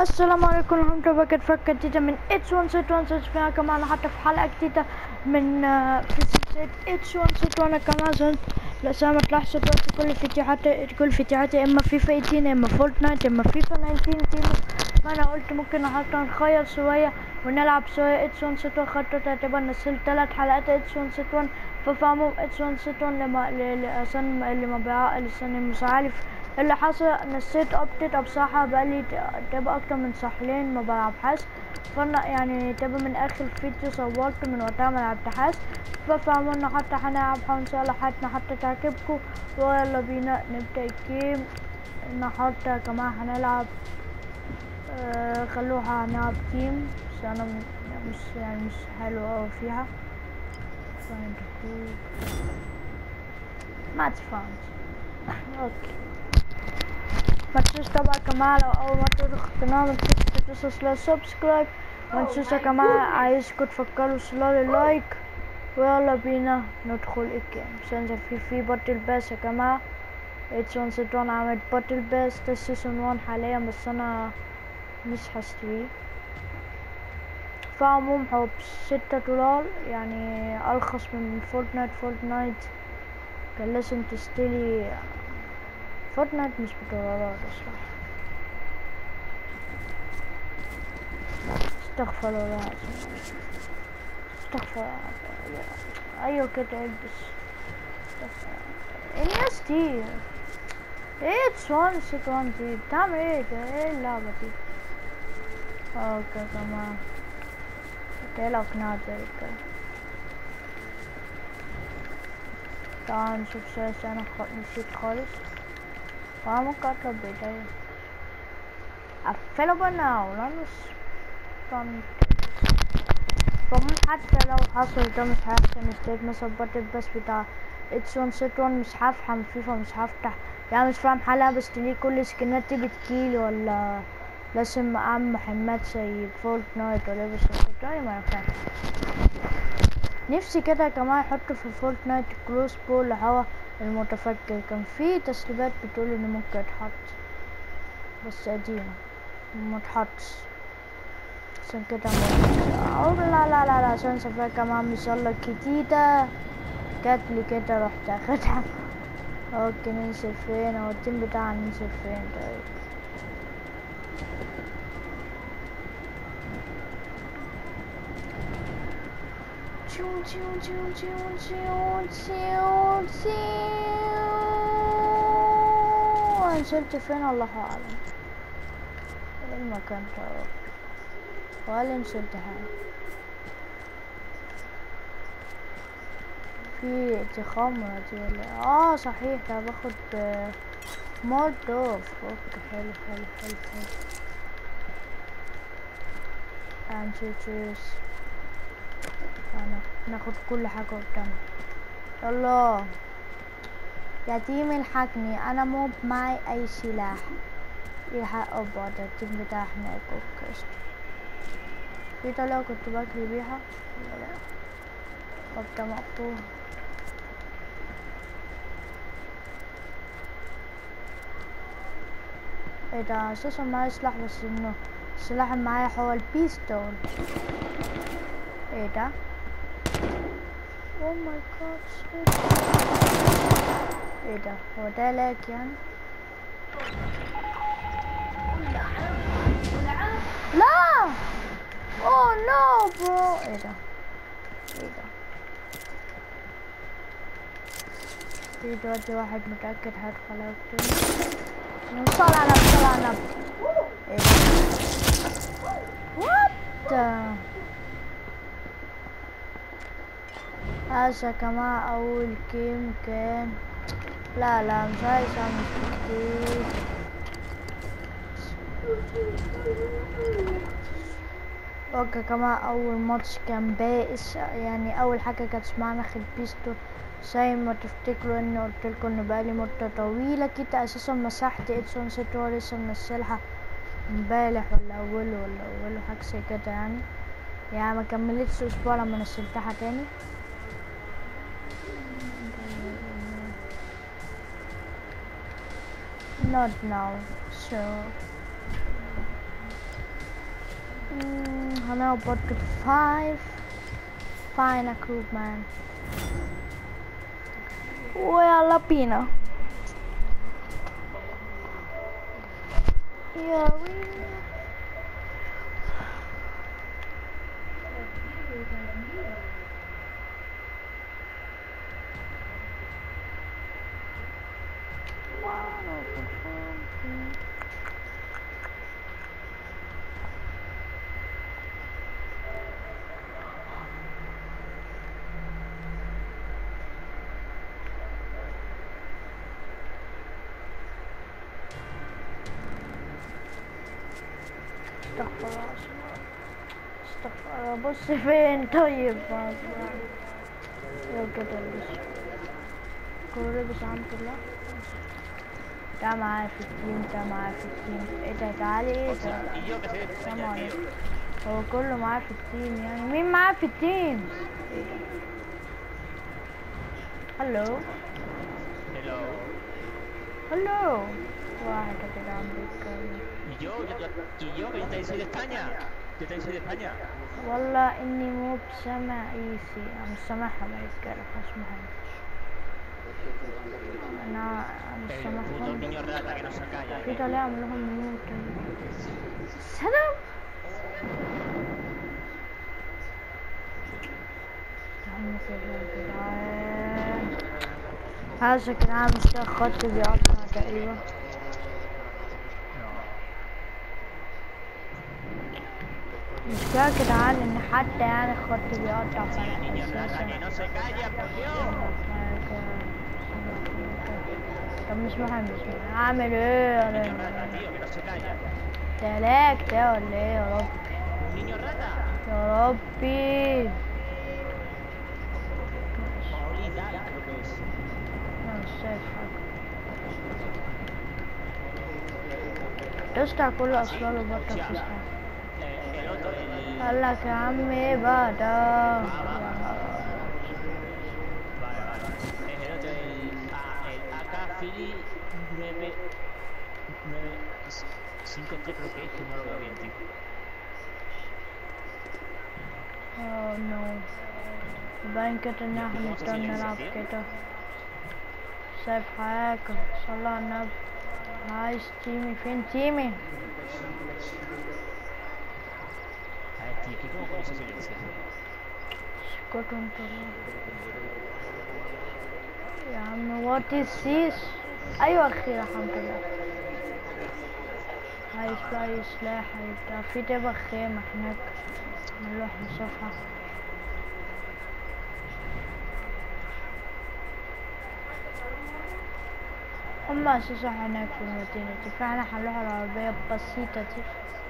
السلام عليكم ورحمة الله وبركاته فكرة جديدة من اتس 1 ست 1 ست فيها كمان حتى في حلقة جديدة من آه، في سلسلة اتس 1 ست وانا كمان زلت لسه ما تلاحظوا دلوقتي كل فيديوهاتي كل فيديوهاتي اما فيفا 18 اما فورتنايت اما فيفا 19 تيم ما انا قلت ممكن حتى نخير شوية ونلعب شوية اتس 1 ست 1 خطة اعتبر نزلت ثلاث حلقات اتس 1 ست 1 ففهموا اتس 1 ست 1 لما ل- ل- عشان اللي ما بيع اللي مش عارف اللي حصل نسيت ابديت بصراحة بقالي ت- تبقى اكتر من شهرين ما بلعبهاش فانا يعني تبقى من اخر فيديو صورته من وقتها ما لعبتهاش ففهموا انه حتى هنلعبها وان شاء الله حياتنا حتى تعجبكم ويلا بينا نبدأ الجيم النهارده كمان هنلعب آه خلوها هنلعب تيم بس انا م- مش يعني مش حلو اوي فيها Find group. ما تفهمش اوكي ما تنسوش طبعا كمان لو اول ما تدخل القناة ما تنسوش تدوسوا سلاش سبسكرايب ما تنسوش كمان عايزكم تفكروا سلاش لايك ويلا بينا ندخل الجيم سنزل في في باتل باس يا جماعة اتس ون ست ون عملت باتل باس ده سيزون وان حاليا بس انا مش هشتريه فعموم هو بستة دولار يعني ارخص من فورتنايت فورتنايت كان لازم تشتري فورتنايت مش بدولارات اصلا استغفر الله العظيم استغفر الله ايوه كده البس استغفر الله. الناس دي ايه تسوان ستوان دي بتعمل ايه ده ايه اللعبة دي اوكي يا جماعة تلعب نادي كده تعال نشوف سياسي انا خ- نسيت خالص فأنا ممكن اطلب بداية available now let's don't فمن حتى لو حصل ده مش هيحصل اشتريت مثلا بطل بس بتاع اتس ون ست ون مش هفهم فيفا مش هفتح يعني مش فاهم حلقة بس ليه كل سكنات دي بتجيلي ولا لازم اعمل مهمات زي فورتنايت ولا بس والله ما فاهم نفسي كده كمان يحطوا في فورتنايت كروس بول اللي هو المتفكر كان في تسريبات بتقول انه ممكن يتحط بس قديمة ما اتحطش عشان كده ما أو لا لا لا لا عشان سفر كمان مصلة جديدة جاتلي كده رحت اخدها اوكي ننزل فين هو التيم بتاعنا ننزل فين طيب تشو تشو تشو تشو تشو تشو تشو نزلت فين الله اعلم ايه المكان ده ولا نزلت حاجة في تخمر دي ولا اه صحيح ده باخد آه، مولدوف اوكي حلو حلو حلو حلو انتيتريس انا ناخد كل حاجة قدامنا يلا يا تيم الحقني انا مو معي اي سلاح يلحق بعض التيم بتاع هناك اوكي في طريقة كنت بجري بيها ولا لا طب ده مقطوع ايه ده اساسا معايا سلاح بس انه السلاح اللي معايا هو البيستول ايه ده او ماي جاد ايه ده هو ده لاك يعني لا اوه نو برو ايه ده ايه ده في دلوقتي واحد متأكد هيدخل يقتلني نوصل على نوصل على ايه ده وات هذا كمان اول جيم كان لا لا مش عايز اعمل كتير اوكي كمان اول ماتش كان بائس يعني اول حاجه كانت اسمها نخل بيستول زي ما تفتكروا اني قلت لكم ان بقالي مده طويله كده اساسا مسحت ادسون ست هو لسه منزلها امبارح ولا اوله ولا اوله حاجه زي كده يعني يعني ما كملتش اسبوع لما نزلتها تاني not now so هنهبط فايف فاينا كروب مان ويلا بينا يا ويلي استغفر الله استغفر الله بص فين طيب لو كده لبس كله لبس الحمد لله ده معايا في التيم ده معايا في التيم ايه ده تعالي ايه ده Y yo que soy de السلام España, tío. عليكم هو كله معاه في التيم يعني مين معاه في التيم هلو Hello. هلو واحد كده عم بيتكلم Y yo, yo, yo- y yo que yo también soy de España. Yo también soy de España. والله اني مو بسمع ايسي انا سامعها ما يتكلم اسمعها انا انا El puto سامعهم niño rata que no se calla. في طلع لهم ميوت سلام تعالوا كده يا جدعان هذا شكل عام خط بيقطع تقريبا مش كده يا جدعان ان حتى يعني الخط بيقطع El niño rata اساسا que no se calla, por Dios. طب مش مهم مش مهم اعمل ايه Un niño انا rata, tío, que no se calla. تلاك ده ولا ايه يا رب Un niño rata. يا ربي Oli Dal, creo que es. انا مش شايف حاجة يسطا كل اصلاله بطل في Hostia, حاجة eh, el otro, el... قال لك يا عمي بدا Vale, vale. Es el otro, el, A- el AK Philly 9... 9... 5 creo que es, que no lo veo bien, tío. اوه نو باين كده ان احنا نضطر نلعب كده شايف حاجة صلى على النبي عايز تيمي فين تيمي A ver, tío, ¿qué como con esa silencia? اسكتوا انتوا يا عم وات از ذيس ايوه اخيرا الحمد لله عايز بقى اي سلاح هيبقى في تبقى خيمة هناك نروح نشوفها هما اساسا هناك في المدينة دي فاحنا هنروح على العربية البسيطة دي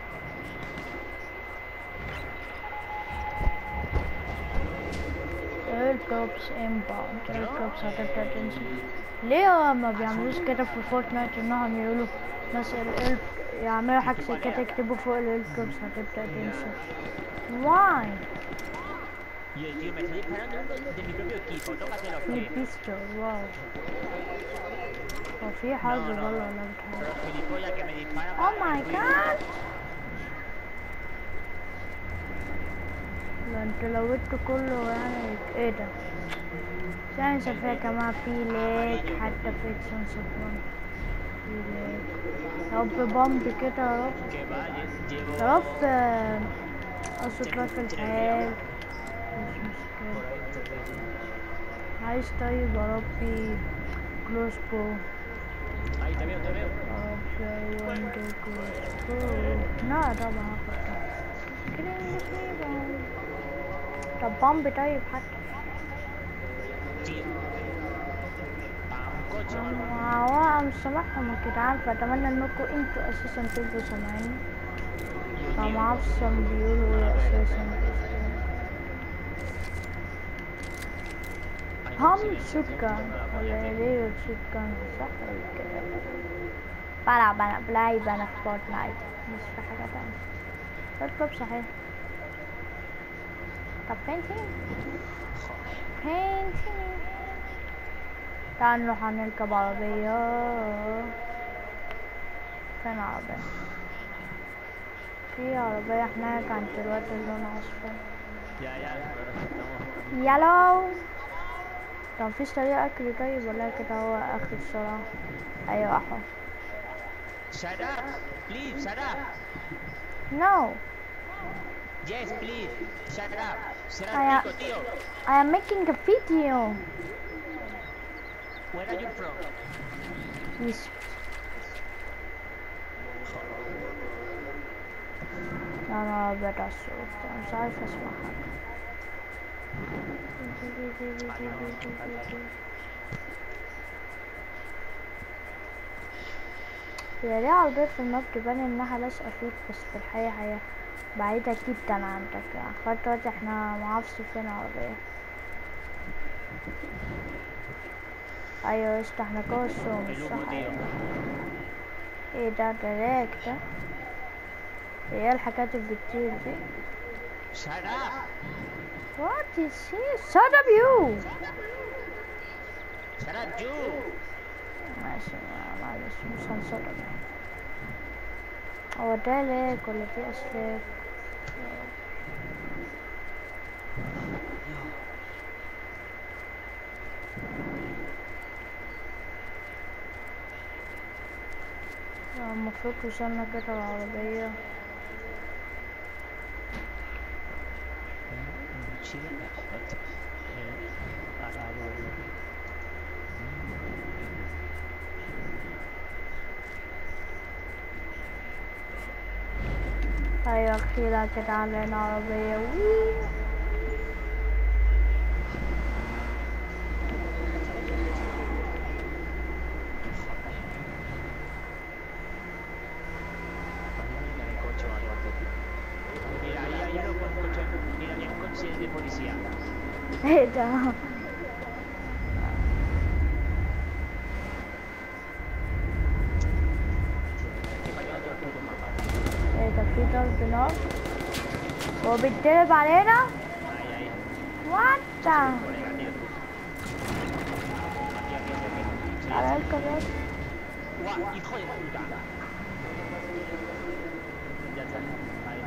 اير دروبس انباوند اير دروبس هتبدأ تنزل ليه ما بيعملوش كده في فورتنايت انهم يقولوا مثلا ال يعملوا حاجة زي كده يكتبوا فوق الاير دروبس هتبدأ تنزل واي Y el tío me está disparando uno de mi propio equipo, tócate los في pies. بيستول واو هو في حظ No, no, والله no. ولا بتهيألي Pero los gilipollas que me disparan Oh para my el god ده انت لو انتوا كله يعني ايه ده ثاني شايف يا جماعة في ليك حتى في اكسون سفران في ليك يا رب بامب كده يا رب Que va, lle- llevo... يا رب آه، اصوات في الحال مش مشكلة عايز طيب يا ربي كلوز بو Ahí te veo, te veo. ربي وندو كلوز بو لا طبعا هاخد ده كده يلبسني بامب طب بامب طيب حتى Tío. Para un coche o algo. هو مش سامعهم يا جدعان فأتمنى انكم انتوا اساسا تبقوا سامعيني فما اعرفش هم بيقولوا ايه اساسا Hay هم un silencio, شوت tío, جان no la ولا polla, tío. ليه شوت جان صح ولا كده بلعب انا بلعب انا في فورتنايت مش في حاجة تانية اطلب صحيح طب فين تيم؟ فين تيم؟ تعال نروح نركب عربية فين عربية؟ في عربية هناك عند الواد اللون أصفر Ya, ya, ahora estamos. يلو طب مفيش طريقة أكل طيب ولا كده هو أخد بسرعة أيوة أحو Shut up! Please, shut up! No Yes, please, shut up. Será Ah, ya. pico, tío. I am making a video Where are you from? Yes. أنا بدأ الصوت أنا مش عارف أسمع حاجة هي ليه عربية في الماب تبان إنها لازقة فيك بس في الحقيقة هي بعيدة جدا عنك يعني خد دلوقتي احنا معرفش فين العربية أيوة يا اسطى احنا جوه السوق مش El صح humo, tío. أيوة. ايه ده ده ده ايه الحاجات اللي بتطير دي Shut up! What is this? Shut up you! Shut up, you! ماشي ما- معلش مش هنصدق هو ده ليك ولا دي أسلاك؟ آه، المفروض وصلنا كده العربية Chile, what? Eh, arabo. أيوة أخيرا كده علينا عربية وي Mira el coche o algo así. Mira, ahí hay uno con coche. Mira, hay un coche de policía. ايه ده؟ ¿Qué vaya otro puto mapa? ايه ده في ضرب نار؟ هو بيتضرب علينا؟ Ahí, ahí. وات ده؟ Colega, tío. Aquí, aquí, aquí, aquí. Sí. على الكراسي ¡Guau! ¡Hijo de puta! Ya está. Ahí.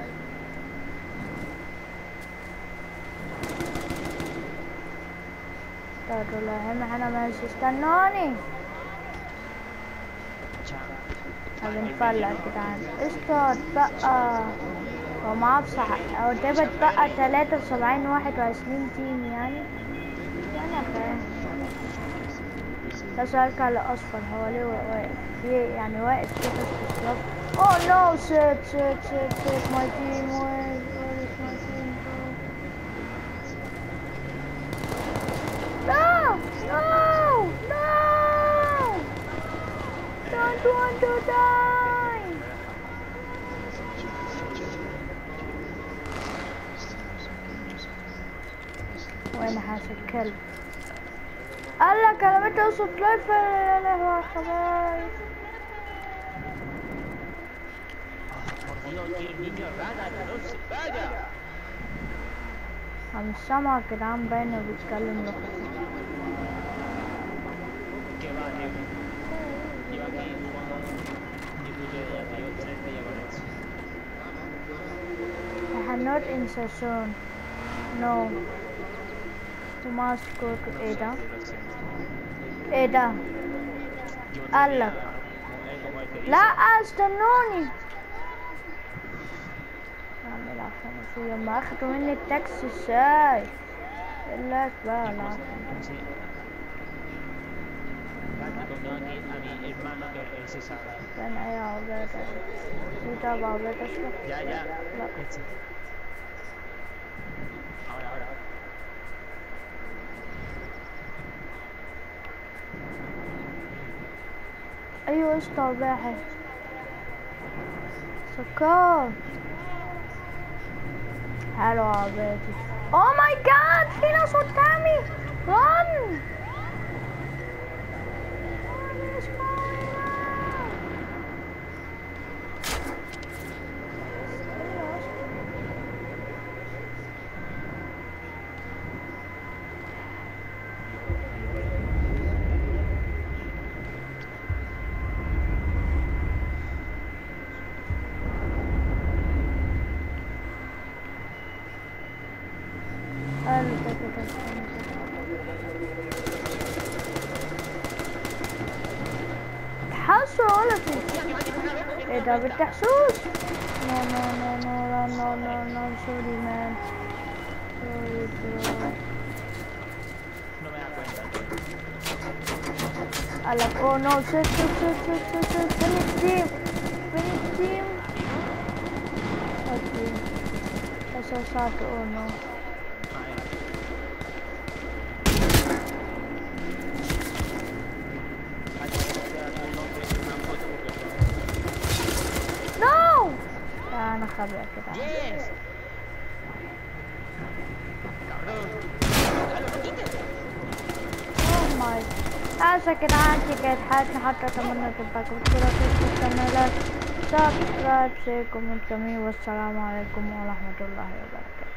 طب لا هم انا ماشي استنوني Chao. هنفلق يا جدعان اسكت بقى هو معاه بصح هو ديفيد بقى تلاتة وسبعين واحد وعشرين تيم يعني انا فاهم بس اركع الاصفر هو ليه واقف ليه يعني واقف كده في الصف اوه نو شيت شيت شيت شيت ماي تيم وين وين is my team No! No! No! Don't want to die! وين هذا الكلب؟ قال لك انا بدي اوصل لايف يا لهوي خبايف Por Dios, que el niño rana no se vaya. عم سامع كده عم باينه بيتكلم لغتي Que va, tío. Lleva aquí jugando ni puto idea, tío. Tres días con eso. I had not in session. No. You must go to Ada. Lo siento. Ada. Yo قال tenía- لك. eh, como el que dice, لا استنوني اعمل عشان في لما اخدوا مني التاكسي ازاي لك بقى لا Sí. Y pongo aquí a mi hermano que él se sabe. كان اي عربية في تابع عربية تسلا Ya, ya. لا Este. Ahora, ahora. ايوه اسطى باحث سكر حلو عربيتي اوه ماي جاد في ناس قدامي رن ايه ده بالتحسوس نو نو نو نو لا نو نو نو سوري مان سوري برو No me da cuenta. I like, oh no, shit, shit, shit, shit, shit, shit, finish team, finish team. Okay, that's so sad, oh no. Hay que hacer un nombre y una foto porque No! يا أنا خبيع كده. Yes. Cabrón. ¡Déjalo, no quites! Oh my. أسا كده عندي كانت حياتنا حتى أتمنى تبقى كده في القناة سبسكرايب سيكم من والسلام عليكم ورحمة الله وبركاته